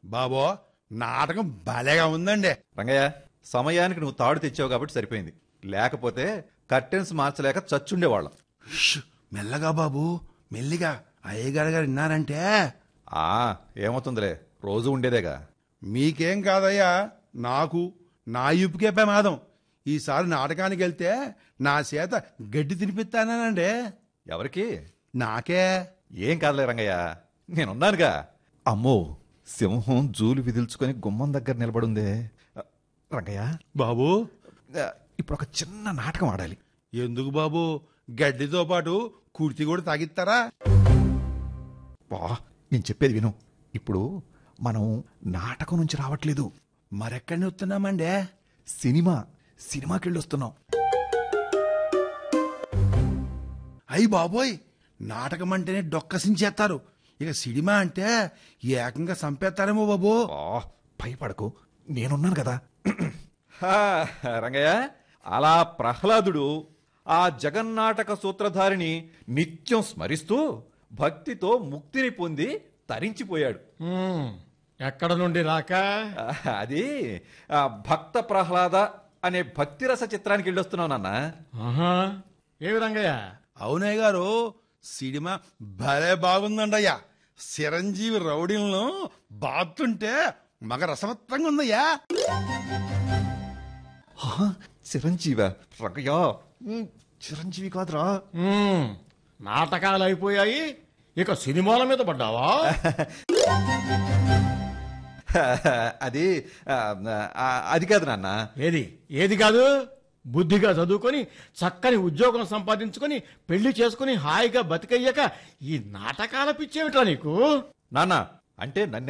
బాబో నాటకం భలేగా ఉందండి రంగయ్య సమయానికి నువ్వు తాడు తెచ్చావు కాబట్టి సరిపోయింది లేకపోతే కర్టెన్స్ మార్చలేక చచ్చుండేవాళ్ళం ష్, మెల్లగా బాబు మెల్లిగా అయ్యగారు గారు విన్నారంటే ఆ ఏమవుతుందిలే రోజు ఉండేదేగా మీకేం కాదయ్యా నాకు నా ఇప్పుకే ప్రమాదం ఈసారి నాటకానికి వెళ్తే నా చేత గడ్డి తినిపిస్తానండి ఎవరికి నాకే ఏం కాదులే రంగయ్య నేనున్నానుగా అమ్మో సింహం జూలు విదిల్చుకొని గుమ్మం దగ్గర నిలబడుందే రంగయ్య బాబు ఆ, ఇప్పుడు ఒక చిన్న నాటకం ఆడాలి ఎందుకు బాబు గడ్డితో పాటు కుర్తి కూడా తాగిస్తారా వా నేను చెప్పేది విను ఇప్పుడు మనం నాటకం నుంచి రావట్లేదు మరెక్కడిని వస్తున్నామండి సినిమా సినిమాకి వెళ్ళి వస్తున్నాం అయ్యి బాబోయ్ నాటకం అంటేనే డొక్కసించేస్తారు ఇక సినిమా అంటే ఏకంగా చంపేస్తారేమో బాబు ఆ, భయపడకు నేనున్నాను కదా హా, రంగయ్య అలా ప్రహ్లాదుడు ఆ జగన్నాటక సూత్రధారిని నిత్యం స్మరిస్తూ భక్తితో ముక్తిని పొంది తరించిపోయాడు హ్మ్. ఎక్కడ నుండి రాక ఆ, అది ఆ, భక్త ప్రహ్లాద అనే భక్తిరస చిత్రానికి వెళ్ళొస్తున్నావు నాన్న ఆహా ఏవి రంగయ్య అవునయ్య గారు సినిమా భలే బాగుందండయ్యా చిరంజీవి రౌడీలను బాతుంటే మగ రసవత్తంగా ఉందయ్యా హా, చిరంజీవ రంగయ్య ఉమ్, చిరంజీవి కాదురా హ్మ్. నాటకాలు అయిపోయాయి ఇక సినిమాల మీద పడ్డావా అది ఆ, ఆ, అది కాదు నాన్న ఏది ఏది కాదు బుద్ధిగా చదువుకొని చక్కని ఉద్యోగం సంపాదించుకొని పెళ్లి చేసుకుని హాయిగా బతికయ్యాక ఈ నాటకాల పిచ్చేమిట్రా నీకు నాన్న అంటే నన్ను